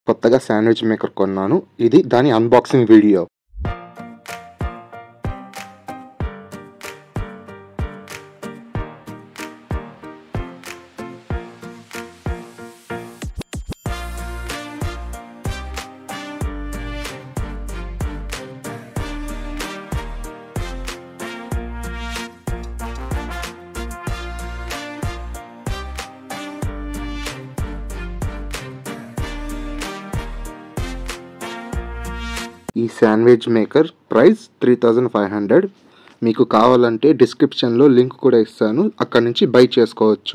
కొత్తగా sandwich maker కొన్నాను ఇది దాని అన్బాక్సింగ్ వీడియో ఈ sandwich maker price three thousand five hundred మీకు కావాలంటే డిస్క్రిప్షన్లో లింక్ కూడా ఇస్తాను అక్కడ నుంచి బై చేసుకోవచ్చు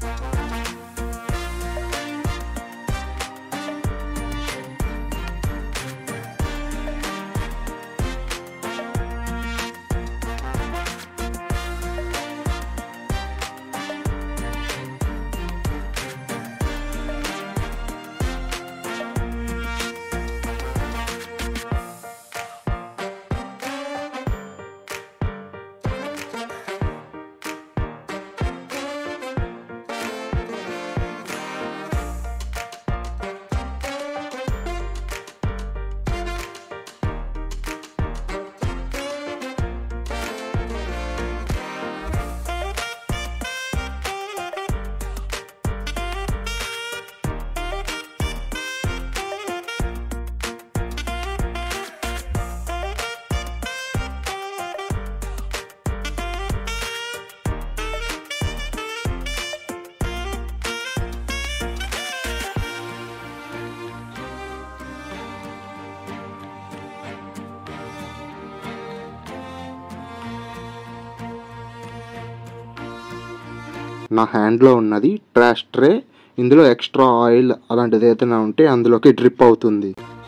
నా హ్యాండ్లో ఉన్నది ట్రాష్ ట్రే ఇందులో ఎక్స్ట్రా ఆయిల్ అలాంటిది ఏదైనా ఉంటే అందులోకి డ్రిప్ అవుతుంది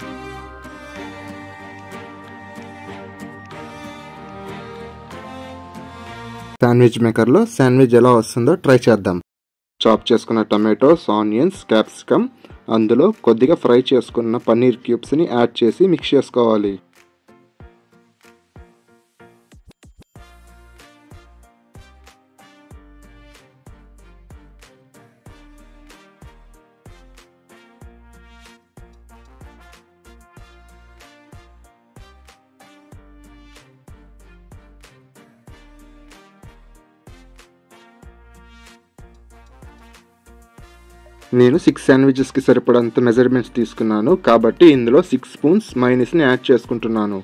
శాండ్విచ్ మేకర్లో శాండ్విచ్ ఎలా వస్తుందో ట్రై చేద్దాం చాప్ చేసుకున్న టమాటోస్ ఆనియన్స్ క్యాప్సికమ్ అందులో కొద్దిగా ఫ్రై చేసుకున్న పన్నీర్ క్యూబ్స్ని యాడ్ చేసి మిక్స్ చేసుకోవాలి నేను సిక్స్ శాండ్విచెస్కి సరిపడంత మెజర్మెంట్స్ తీసుకున్నాను కాబట్టి ఇందులో సిక్స్ స్పూన్స్ మైనస్ని యాడ్ చేసుకుంటున్నాను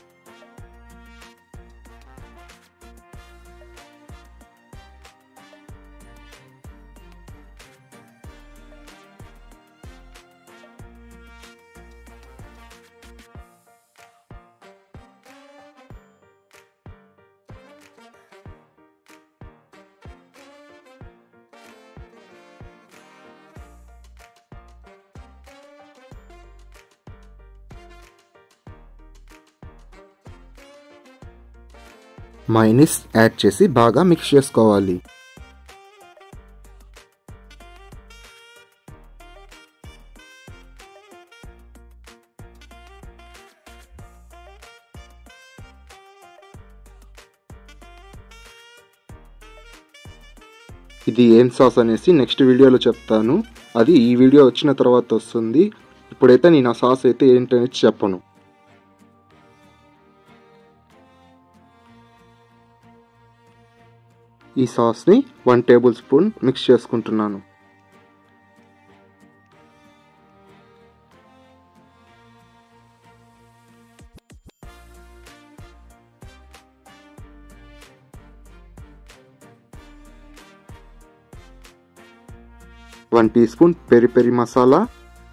మైనిస్ యాడ్ చేసి బాగా మిక్స్ చేసుకోవాలి ఇది ఏం సాస్ అనేసి నెక్స్ట్ వీడియోలో చెప్తాను అది ఈ వీడియో వచ్చిన తర్వాత వస్తుంది ఇప్పుడైతే నేను ఆ సాస్ అయితే ఏంటనేది చెప్పను ఈ సాస్ని వన్ టేబుల్ స్పూన్ మిక్స్ చేసుకుంటున్నాను one teaspoon peri peri masala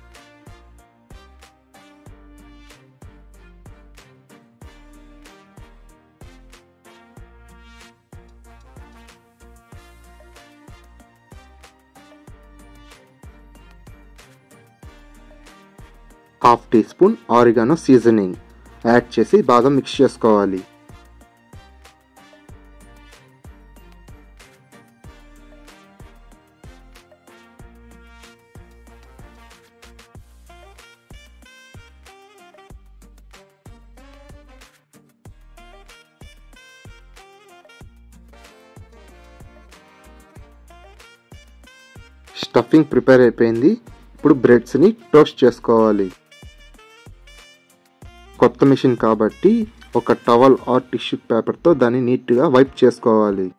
half teaspoon oregano seasoning add చేసి బాగా మిక్స్ చేసుకోవాలి స్టఫింగ్ ప్రిపేర్ అయిపోయింది ఇప్పుడు బ్రెడ్స్ని టోస్ట్ చేసుకోవాలి కొత్త మిషన్ కాబట్టి ఒక టవల్ ఆర్ టిష్యూ పేపర్తో దాన్ని నీట్గా వైప్ చేసుకోవాలి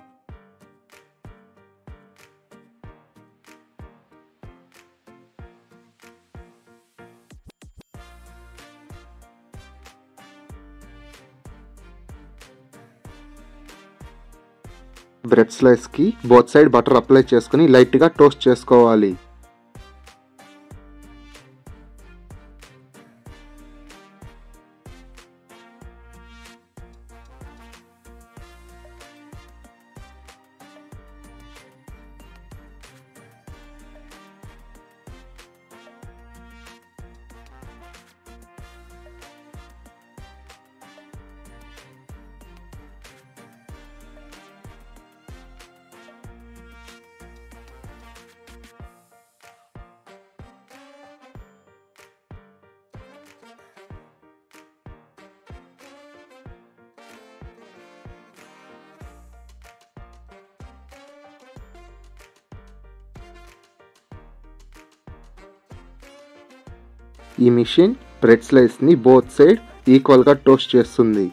బ్రెడ్ స్లైస్కి బోత్ సైడ్ బటర్ అప్లై చేసుకుని లైట్గా టోస్ట్ చేసుకోవాలి ఈ మిషన్ బ్రెడ్ స్లైస్ని బోత్ సైడ్ ఈక్వల్గా టోస్ట్ చేస్తుంది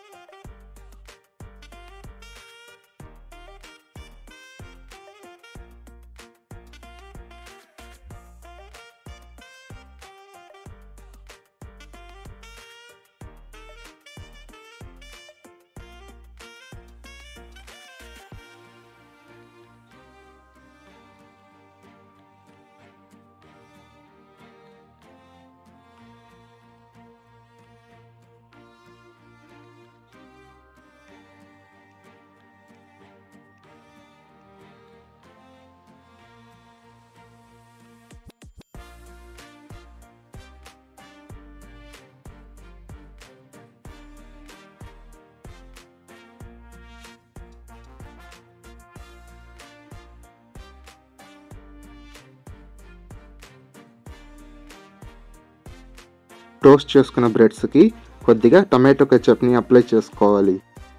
టోస్ట్ చేసుకున్న బ్రెడ్స్కి కొద్దిగా టమాటో కెచప్ని అప్లై చేసుకోవాలి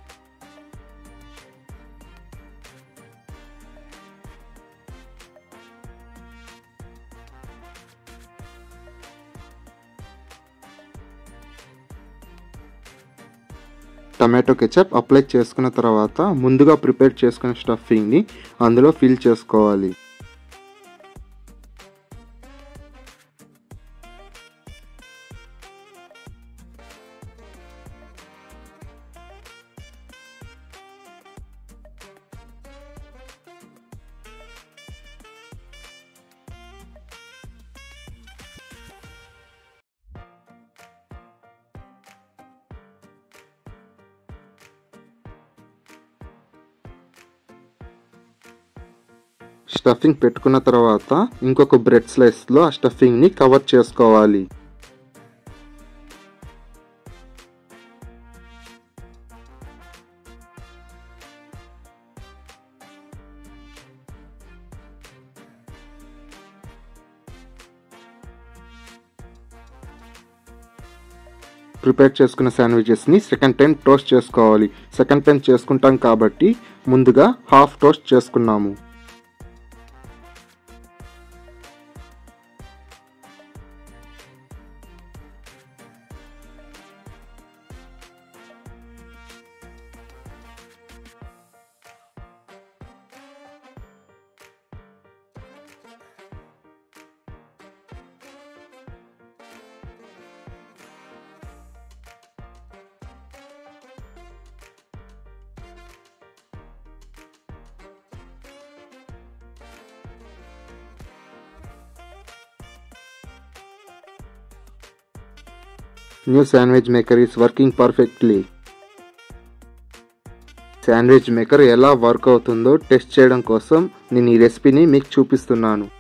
టమాటో కెచప్ అప్లై చేసుకున్న తర్వాత ముందుగా ప్రిపేర్ చేసుకున్న స్టఫింగ్ని అందులో ఫిల్ చేసుకోవాలి స్టఫింగ్ పెట్టుకున్న తర్వాత ఇంకొక బ్రెడ్ స్లైస్లో ఆ స్టఫింగ్ని కవర్ చేసుకోవాలి ప్రిపేర్ చేసుకున్న శాండ్విచెస్ని సెకండ్ టైం టోస్ట్ చేసుకోవాలి సెకండ్ టైం చేసుకుంటాం కాబట్టి ముందుగా హాఫ్ టోస్ట్ చేసుకున్నాము new sandwich maker is working perfectly sandwich maker ఎలా వర్క్ అవుతుందో టెస్ట్ చేయడం కోసం నేను ఈ రెసిపీని మీకు చూపిస్తున్నాను